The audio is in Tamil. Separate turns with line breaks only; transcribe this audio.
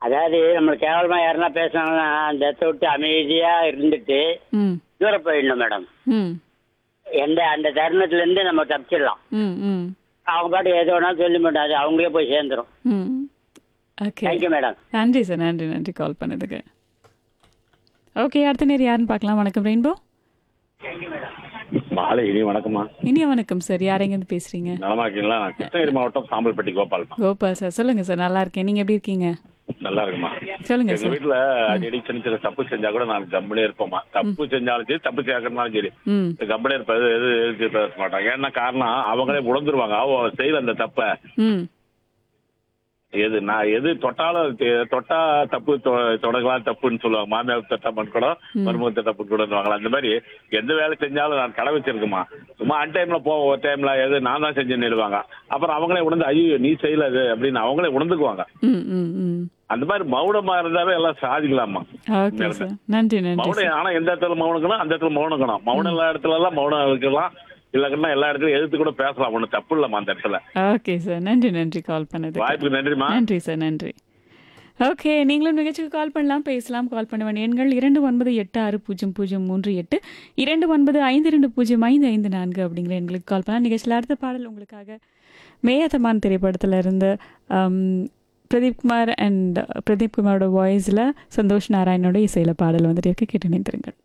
அதாவது நம்ம கேவலமா யாருன்னா பேசுனாங்கன்னா அந்த இடத்த விட்டு அமைதியா இருந்துட்டு
ம்
தூரம் போயிடணும் மேடம்
ம்
எந்த அந்த தருணத்துல இருந்து நம்ம தப்பிச்சிடலாம்
ம் ம்
அவங்க பாட்டு எது வேணாலும் சொல்லி மாட்டோம் அது அவங்களே போய் சேர்ந்துரும்
ம் ஓகே
தேங்க்யூ மேடம்
நன்றி சார் நன்றி நன்றி கால் பண்ணதுக்கு ஓகே அடுத்த நேரம் யாருன்னு பார்க்கலாம் வணக்கம் ரெயின்போ
மாலை இனி வணக்கம்மா
இனிய வணக்கம் சார் யார் எங்கேருந்து பேசுறீங்க
நலமா இருக்கீங்களா நான் கிருஷ்ணகிரி மாவட்டம் சாம்பல்பட்டி கோபால்மா
கோபால் சார் சொல்லுங்க சார் நல்லா இருக்கேன் நீங்க எப்படி இருக்கீங்க
நல்லா இருக்குமா
சொல்லுங்க
எங்க
சார்
வீட்டுல அடிக்கடி சின்ன சின்ன தப்பு செஞ்சா கூட நான் கம்பெனியே இருப்போமா தப்பு செஞ்சாலும் சரி தப்பு சேர்க்கறதுனாலும் சரி
ம்
கம்பெனி இருப்பது எது எதுக்கு பேச மாட்டாங்க ஏன்னா காரணம் அவங்களே உணர்ந்துருவாங்க அவ செய்யல அந்த தப்ப
ம்
எது நான் எது தொட்டாலும் தெ- தொட்டா தப்பு தொ- தொடங்கலாம் தப்புன்னு சொல்லுவாங்க மாமியார் தொட்டா மண்கூடம் மருமக தப்பு கூடவாங்களா அந்த மாதிரி எந்த வேலை செஞ்சாலும் நான் கடை வச்சிருக்கேமா சும்மா அன் டைம்ல போவோம் ஒரு டைம்ல எது நான் தான் செஞ்சேன்னு நிடுவாங்க அப்புறம் அவங்களே உணர்ந்து ஐயோ நீ செய்யல இது அப்படின்னு அவங்களே உணர்ந்துக்குவாங்க
ம் ம் ம்
அந்த மாதிரி மௌனமா இருந்தாவே எல்லாம் சாதிக்கலாமா
ஓகே சார் நன்றி நன்றி சார்
மௌனம் ஆனா எந்த இடத்துல மௌனக்கணும் அந்த இடத்துல மௌனக்கணும் மௌனம் எல்லா இடத்துல எல்லாம் மௌனம் இருக்கலாம் இல்லைன்னா எல்லா இடத்துலயும் எதிர்த்து கூட பேசலாம் ஒன்றும் தப்பு இல்லைம்மா அந்த இடத்துல
ஓகே சார் நன்றி நன்றி கால் பண்ணதுக்கு
வாய்ப்புக்கு நன்றிமா
நன்றி சார் நன்றி ஓகே நீங்களும் நிகழ்ச்சிக்கு கால் பண்ணலாம் பேசலாம் கால் பண்ண வேண்டிய எண்கள் இரண்டு ஒன்பது எட்டு ஆறு பூஜ்ஜியம் பூஜ்ஜியம் மூன்று எட்டு இரண்டு ஒன்பது ஐந்து ரெண்டு பூஜ்ஜியம் ஐந்து ஐந்து நான்கு அப்படிங்கிற எண்களுக்கு கால் பண்ணலாம் நிகழ்ச்சியில் அடுத்த பாடல் உங்களுக்காக மேயாத்தமான் திரைப்படத்தில் இருந்த ஆம், பிரதீப் குமார் அண்ட் பிரதீப் குமாரோட வாய்ஸில் சந்தோஷ் நாராயணோட இசையில் பாடல் வந்துட்டு இருக்கு கேட்டு நினைத்திருங்கள்